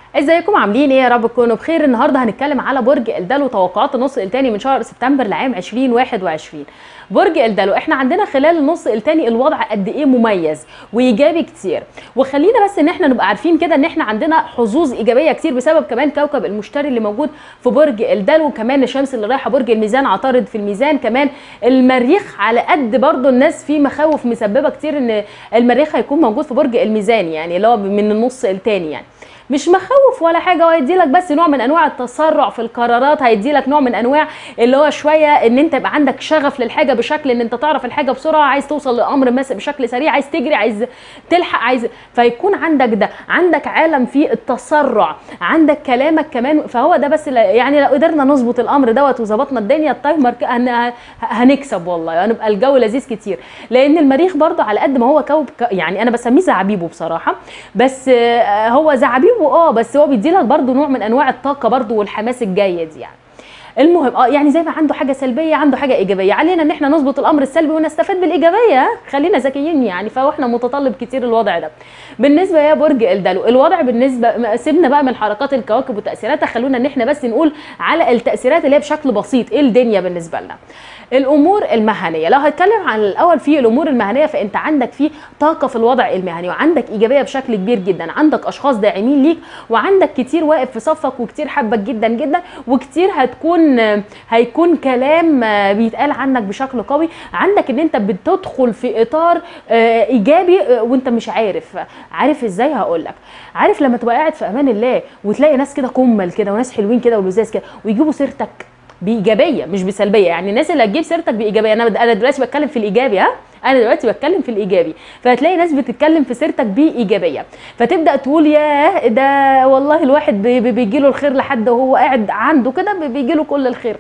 ازيكم عاملين ايه يا رب تكونوا بخير النهارده هنتكلم على برج الدلو توقعات النص الثاني من شهر سبتمبر لعام 2021 برج الدلو احنا عندنا خلال النص الثاني الوضع قد ايه مميز وايجابي كتير وخلينا بس ان احنا نبقى عارفين كده ان احنا عندنا حظوظ ايجابيه كتير بسبب كمان كوكب المشتري اللي موجود في برج الدلو وكمان الشمس اللي رايحه برج الميزان عطارد في الميزان كمان المريخ على قد برضو الناس في مخاوف مسببه كتير ان المريخ هيكون موجود في برج الميزان يعني اللي هو من النص الثاني يعني مش مخوف ولا حاجه هو هيدي لك بس نوع من انواع التسرع في القرارات هيدي لك نوع من انواع اللي هو شويه ان انت يبقى عندك شغف للحاجه بشكل ان انت تعرف الحاجه بسرعه عايز توصل لامر مس بشكل سريع عايز تجري عايز تلحق عايز فيكون عندك ده عندك عالم فيه التسرع عندك كلامك كمان فهو ده بس يعني لو قدرنا نظبط الامر دوت وظبطنا الدنيا التايمر هن هنكسب والله هنبقى الجو لذيذ كتير لان المريخ برضو على قد ما هو كوكب يعني انا بسميه زعبيبه بصراحه بس هو زعبيبه اه بس هو بيدي لك برضه نوع من انواع الطاقه برضه والحماس الجيد يعني المهم اه يعني زي ما عنده حاجه سلبيه عنده حاجه ايجابيه علينا ان احنا نظبط الامر السلبي ونستفاد بالايجابيه خلينا ذكيين يعني فاحنا متطلب كتير الوضع ده بالنسبه يا برج الدلو الوضع بالنسبه سيبنا بقى من حركات الكواكب وتاثيراتها خلونا ان احنا بس نقول على التاثيرات اللي هي بشكل بسيط ايه الدنيا بالنسبه لنا الامور المهنيه لو هتكلم عن الاول في الامور المهنيه فانت عندك في طاقه في الوضع المهني وعندك ايجابيه بشكل كبير جدا عندك اشخاص داعمين ليك وعندك كتير واقف في صفك وكتير حبك جدا جدا وكتير هتكون هيكون كلام بيتقال عنك بشكل قوي عندك ان انت بتدخل في اطار ايجابي وانت مش عارف عارف ازاي هقول لك عارف لما تبقى قاعد في امان الله وتلاقي ناس كده كمل كده وناس حلوين كده ولزاز كده ويجيبوا سيرتك بايجابيه مش بسلبيه يعني الناس اللي هتجيب سيرتك بايجابيه انا انا دلوقتي بتكلم في الايجابي ها انا دلوقتي بتكلم في الايجابي فهتلاقي ناس بتتكلم في سيرتك بايجابيه فتبدا تقول ياه ده والله الواحد بيجي له الخير لحد وهو قاعد عنده كده بيجي له كل الخير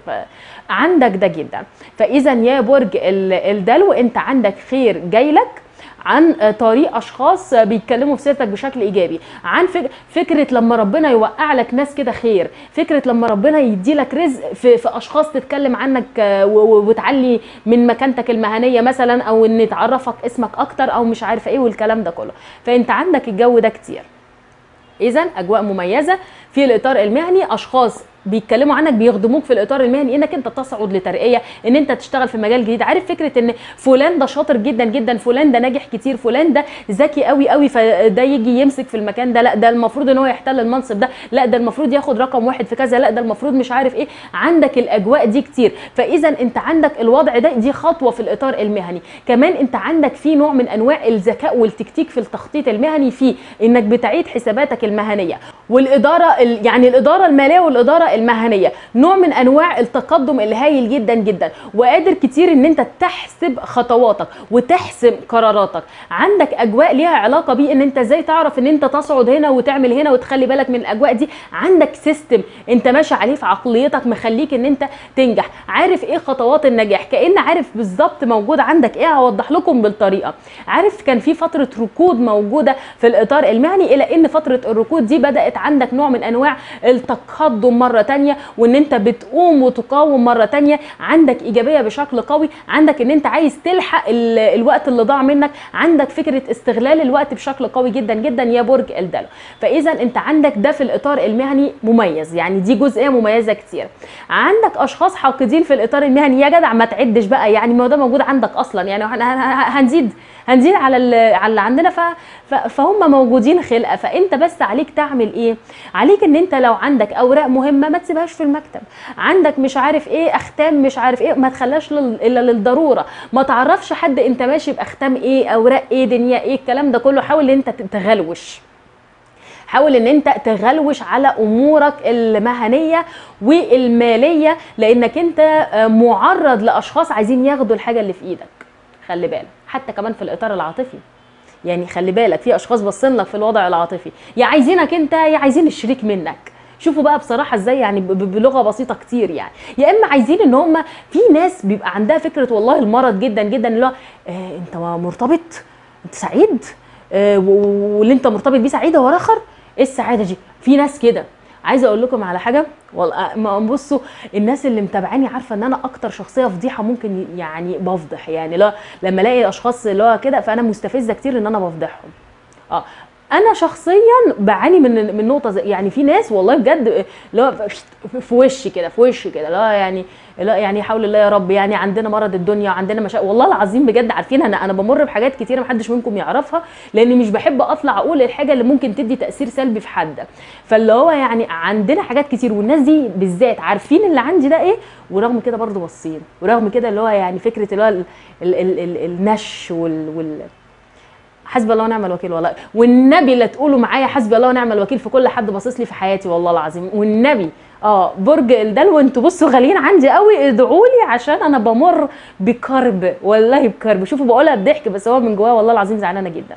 عندك ده جدا فاذا يا برج الدلو انت عندك خير جاي لك عن طريق اشخاص بيتكلموا في سيرتك بشكل ايجابي عن فكره لما ربنا يوقع لك ناس كده خير فكره لما ربنا يدي لك رزق في, في اشخاص تتكلم عنك وتعلي من مكانتك المهنيه مثلا او ان تعرفك اسمك اكتر او مش عارفه ايه والكلام ده كله فانت عندك الجو ده كتير اذا اجواء مميزه في الاطار المهني اشخاص بيتكلموا عنك بيخدموك في الاطار المهني انك انت تصعد لترقيه ان انت تشتغل في مجال جديد عارف فكره ان فلان ده شاطر جدا جدا فلان ده ناجح كتير فلان ده ذكي قوي قوي فده يجي يمسك في المكان ده لا ده المفروض ان هو يحتل المنصب ده لا ده المفروض ياخد رقم واحد في كذا لا ده المفروض مش عارف ايه عندك الاجواء دي كتير فاذا انت عندك الوضع ده دي خطوه في الاطار المهني كمان انت عندك في نوع من انواع الذكاء والتكتيك في التخطيط المهني في انك بتعيد حساباتك المهنيه والاداره يعني الاداره الماليه والاداره المهنيه نوع من انواع التقدم اللي هايل جدا جدا وقادر كتير ان انت تحسب خطواتك وتحسم قراراتك عندك اجواء ليها علاقه بيه ان انت ازاي تعرف ان انت تصعد هنا وتعمل هنا وتخلي بالك من الاجواء دي عندك سيستم انت ماشي عليه في عقليتك مخليك ان انت تنجح عارف ايه خطوات النجاح كان عارف بالظبط موجود عندك ايه هوضح لكم بالطريقه عارف كان في فتره ركود موجوده في الاطار المهني الى ان فتره الركود دي بدات عندك نوع من انواع التقدم مره تانية وان انت بتقوم وتقاوم مره تانية عندك ايجابيه بشكل قوي عندك ان انت عايز تلحق الوقت اللي ضاع منك عندك فكره استغلال الوقت بشكل قوي جدا جدا يا برج الدلو فاذا انت عندك ده في الاطار المهني مميز يعني دي جزئيه مميزه كتير عندك اشخاص حاقدين في الاطار المهني يا جدع ما تعدش بقى يعني ما ده موجود عندك اصلا يعني هنزيد هنزيد على على اللي عندنا فهم موجودين خلقه فانت بس عليك تعمل ايه عليك ان انت لو عندك اوراق مهمه ما تسيبهاش في المكتب عندك مش عارف ايه اختام مش عارف ايه ما تخليهاش الا للضروره ما تعرفش حد انت ماشي باختام ايه اوراق ايه دنيا ايه الكلام ده كله حاول ان انت تغلوش حاول ان انت تغلوش على امورك المهنيه والماليه لانك انت معرض لاشخاص عايزين ياخدوا الحاجه اللي في ايدك خلي بالك حتى كمان في الاطار العاطفي يعني خلي بالك في اشخاص باصين لك في الوضع العاطفي يا عايزينك انت يا عايزين الشريك منك شوفوا بقى بصراحه ازاي يعني بلغه بسيطه كتير يعني يا اما عايزين ان هم في ناس بيبقى عندها فكره والله المرض جدا جدا اللي هو آه انت مرتبط انت سعيد آه واللي انت مرتبط بيه سعيده ورا اخر ايه السعاده دي في ناس كده عايزه اقول لكم على حاجه والله ما بصوا الناس اللي متابعاني عارفه ان انا اكتر شخصيه فضيحه ممكن يعني بفضح يعني لا لما الاقي اشخاص اللي هو كده فانا مستفزه كتير ان انا بفضحهم اه انا شخصيا بعاني من من نقطه زي يعني في ناس والله بجد اللي هو في وشي كده في وشي كده لا يعني لا يعني حول الله يا رب يعني عندنا مرض الدنيا وعندنا مشاكل والله العظيم بجد عارفين انا انا بمر بحاجات كتيره محدش منكم يعرفها لاني مش بحب اطلع اقول الحاجه اللي ممكن تدي تاثير سلبي في حد فاللي هو يعني عندنا حاجات كتير والناس دي بالذات عارفين اللي عندي ده ايه ورغم كده برضه باصين ورغم كده اللي هو يعني فكره اللي هو ال- ال- ال- ال- النش وال, وال حسبي الله ونعم الوكيل والله والنبي لا تقولوا معايا حسبي الله ونعم الوكيل في كل حد باصص لي في حياتي والله العظيم والنبي اه برج الدلو انتوا بصوا غاليين عندي قوي ادعوا لي عشان انا بمر بكرب والله بكرب شوفوا بقولها بضحك بس هو من جوايا والله العظيم زعلانه جدا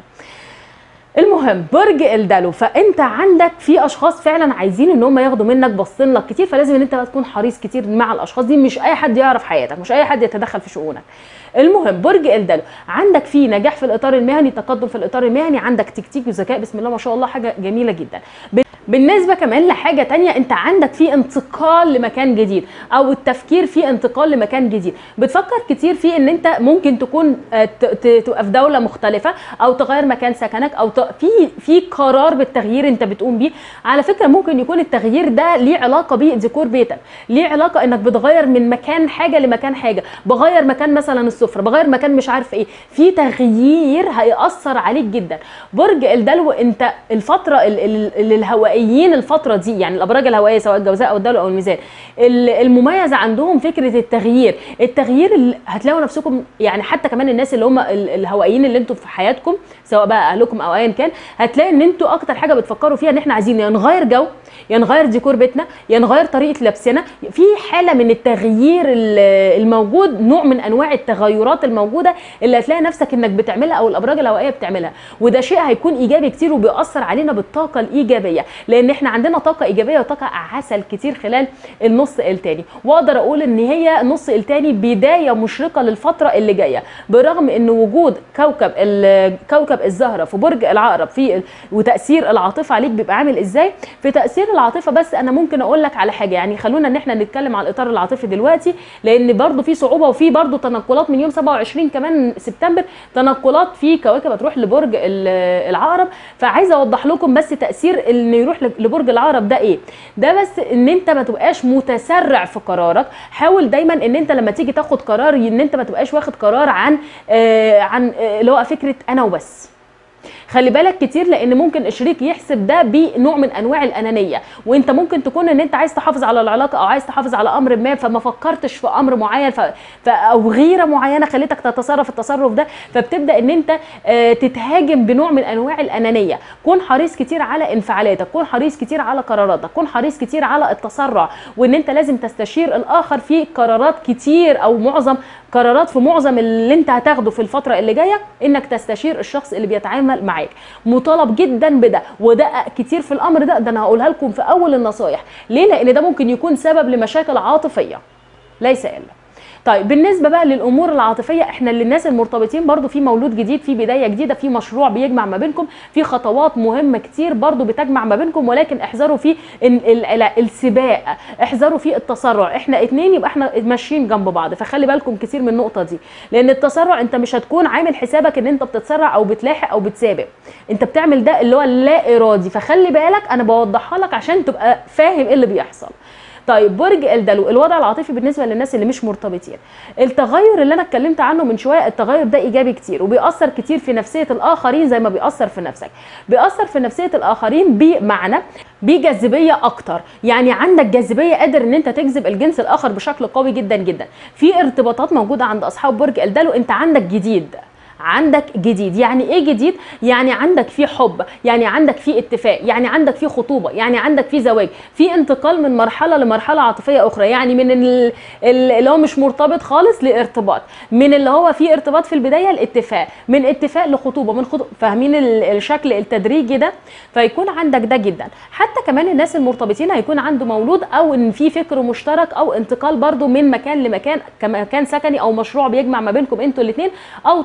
المهم برج الدلو فانت عندك في اشخاص فعلا عايزين ان هم ياخدوا منك باصين لك كتير فلازم ان انت بقى تكون حريص كتير مع الاشخاص دي مش اي حد يعرف حياتك مش اي حد يتدخل في شؤونك المهم برج الدلو عندك في نجاح في الاطار المهني تقدم في الاطار المهني عندك تكتيك وذكاء بسم الله ما شاء الله حاجه جميله جدا بالنسبه كمان لحاجه تانية انت عندك في انتقال لمكان جديد او التفكير في انتقال لمكان جديد بتفكر كتير في ان انت ممكن تكون آه، ت- ت- تبقى في دوله مختلفه او تغير مكان سكنك او ت- في في قرار بالتغيير انت بتقوم بيه على فكره ممكن يكون التغيير ده ليه علاقه بديكور بيتك ليه علاقه انك بتغير من مكان حاجه لمكان حاجه بغير مكان مثلا السفره بغير مكان مش عارف ايه في تغيير هيأثر عليك جدا برج الدلو انت الفتره ال- ال- ال- الهوائيين الفتره دي يعني الابراج الهوائيه سواء الجوزاء او الدلو او الميزان ال- المميز عندهم فكره التغيير التغيير اللي هتلاقوا نفسكم يعني حتى كمان الناس اللي هم ال- الهوائيين اللي انتوا في حياتكم سواء بقى اهلكم او ايا كان هتلاقي ان انتوا اكتر حاجه بتفكروا فيها ان احنا عايزين يا نغير جو يا نغير ديكور بيتنا يا نغير طريقه لبسنا في حاله من التغيير ال- الموجود نوع من انواع التغيرات الموجوده اللي هتلاقي نفسك انك بتعملها او الابراج الهوائيه بتعملها وده شيء هيكون ايجابي كتير وبيأثر علينا بالطاقه الايجابيه لان احنا عندنا طاقه ايجابيه وطاقه عسل كتير خلال النص التاني واقدر اقول ان هي النص التاني بدايه مشرقه للفتره اللي جايه برغم ان وجود كوكب ال- كوكب الزهره في برج العقرب في ال- وتاثير العاطفه عليك بيبقى عامل ازاي في تاثير العاطفه بس انا ممكن اقول لك على حاجه يعني خلونا ان احنا نتكلم على الاطار العاطفي دلوقتي لان برضو في صعوبه وفي برضو تنقلات من يوم 27 كمان سبتمبر تنقلات في كواكب هتروح لبرج ال- العقرب فعايزه اوضح لكم بس تاثير ان يروح لبرج العقرب ده ايه ده بس ان انت ما تبقاش متسرع في قرارك حاول دايما ان انت لما تيجي تاخد قرار ان انت ما تبقاش واخد قرار عن آه عن آه، اللي هو فكره انا وبس خلي بالك كتير لان ممكن الشريك يحسب ده بنوع من انواع الانانيه وانت ممكن تكون ان انت عايز تحافظ على العلاقه او عايز تحافظ على امر ما فما فكرتش في امر معين ف... ف... او غيره معينه خلتك تتصرف التصرف ده فبتبدا ان انت آه، تتهاجم بنوع من انواع الانانيه كون حريص كتير على انفعالاتك كون حريص كتير على قراراتك كون حريص كتير على التسرع وان انت لازم تستشير الاخر في قرارات كتير او معظم قرارات في معظم اللي انت هتاخده في الفتره اللي جايه انك تستشير الشخص اللي بيتعامل معاك مطالب جدا بده ودقق كتير في الامر ده ده انا هقولها لكم في اول النصايح ليه لان ده ممكن يكون سبب لمشاكل عاطفيه ليس الا طيب بالنسبه بقى للامور العاطفيه احنا للناس المرتبطين برضو في مولود جديد في بدايه جديده في مشروع بيجمع ما بينكم في خطوات مهمه كتير برضو بتجمع ما بينكم ولكن احذروا في ال- ال- ال- السباق احذروا في التسرع احنا اتنين يبقى احنا ماشيين جنب بعض فخلي بالكم كتير من النقطه دي لان التسرع انت مش هتكون عامل حسابك ان انت بتتسرع او بتلاحق او بتسابق انت بتعمل ده اللي هو اللا ارادي فخلي بالك انا بوضحها لك عشان تبقى فاهم ايه اللي بيحصل طيب برج الدلو الوضع العاطفي بالنسبه للناس اللي مش مرتبطين التغير اللي انا اتكلمت عنه من شويه التغير ده ايجابي كتير وبيأثر كتير في نفسيه الاخرين زي ما بيأثر في نفسك بيأثر في نفسيه الاخرين بمعنى بجاذبيه اكتر يعني عندك جاذبيه قادر ان انت تجذب الجنس الاخر بشكل قوي جدا جدا في ارتباطات موجوده عند اصحاب برج الدلو انت عندك جديد عندك جديد يعني ايه جديد يعني عندك في حب يعني عندك في اتفاق يعني عندك في خطوبه يعني عندك في زواج في انتقال من مرحله لمرحله عاطفيه اخرى يعني من ال- ال- اللي هو مش مرتبط خالص لارتباط من اللي هو في ارتباط في البدايه الاتفاق من اتفاق لخطوبه من خطوبه فاهمين ال- الشكل التدريجي ده فيكون عندك ده جدا حتى كمان الناس المرتبطين هيكون عنده مولود او ان في فكر مشترك او انتقال برضو من مكان لمكان كمكان سكني او مشروع بيجمع ما بينكم انتوا الاثنين او توطين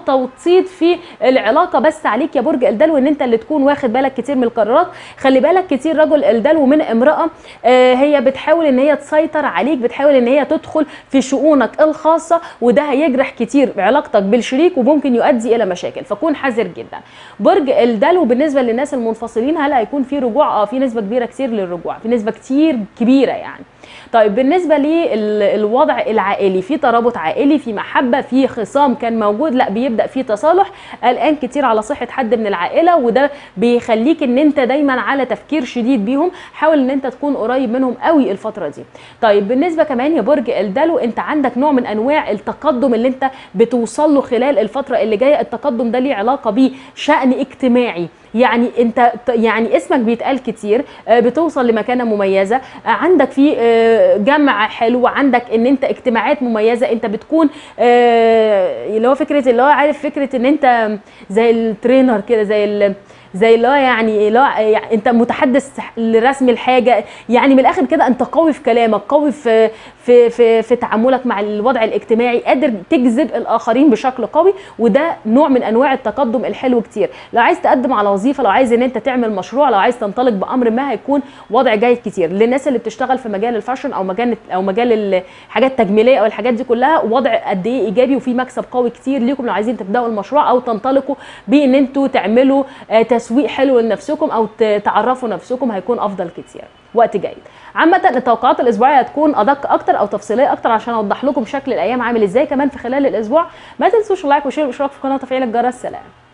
بسيط في العلاقه بس عليك يا برج الدلو ان انت اللي تكون واخد بالك كتير من القرارات خلي بالك كتير رجل الدلو من امراه آه، هي بتحاول ان هي تسيطر عليك بتحاول ان هي تدخل في شؤونك الخاصه وده هيجرح كتير علاقتك بالشريك وممكن يؤدي الى مشاكل فكون حذر جدا برج الدلو بالنسبه للناس المنفصلين هل هيكون في رجوع اه في نسبه كبيره كتير للرجوع في نسبه كتير كبيره يعني طيب بالنسبه للوضع العائلي في ترابط عائلي في محبه في خصام كان موجود لا بيبدا في تصالح قلقان كتير على صحه حد من العائله وده بيخليك ان انت دايما على تفكير شديد بيهم حاول ان انت تكون قريب منهم قوي الفتره دي طيب بالنسبه كمان يا برج الدلو انت عندك نوع من انواع التقدم اللي انت بتوصل له خلال الفتره اللي جايه التقدم ده ليه علاقه بشان اجتماعي يعني انت يعني اسمك بيتقال كتير آه، بتوصل لمكانه مميزه آه، عندك في آه، جمع حلو عندك ان انت اجتماعات مميزه انت بتكون اللي هو فكره اللي هو عارف فكره ان انت زي الترينر كده زي زي اللي هو يعني لا يعني انت متحدث لرسم الحاجه يعني من الاخر كده انت قوي في كلامك قوي في في في, في تعاملك مع الوضع الاجتماعي قادر تجذب الاخرين بشكل قوي وده نوع من انواع التقدم الحلو كتير لو عايز تقدم على وظيفه لو عايز ان انت تعمل مشروع لو عايز تنطلق بامر ما هيكون وضع جيد كتير للناس اللي بتشتغل في مجال الفاشن او مجال او مجال الحاجات التجميليه او الحاجات دي كلها وضع قد ايه ايجابي وفي مكسب قوي كتير ليكم لو عايزين تبداوا المشروع او تنطلقوا بان انتوا تعملوا تسويق حلو لنفسكم او تعرفوا نفسكم هيكون افضل كتير وقت جيد عامه التوقعات الاسبوعيه هتكون ادق اكتر او تفصيليه اكتر عشان اوضح لكم شكل الايام عامل ازاي كمان في خلال الاسبوع ما تنسوش اللايك والشير والاشتراك في القناه وتفعيل الجرس سلام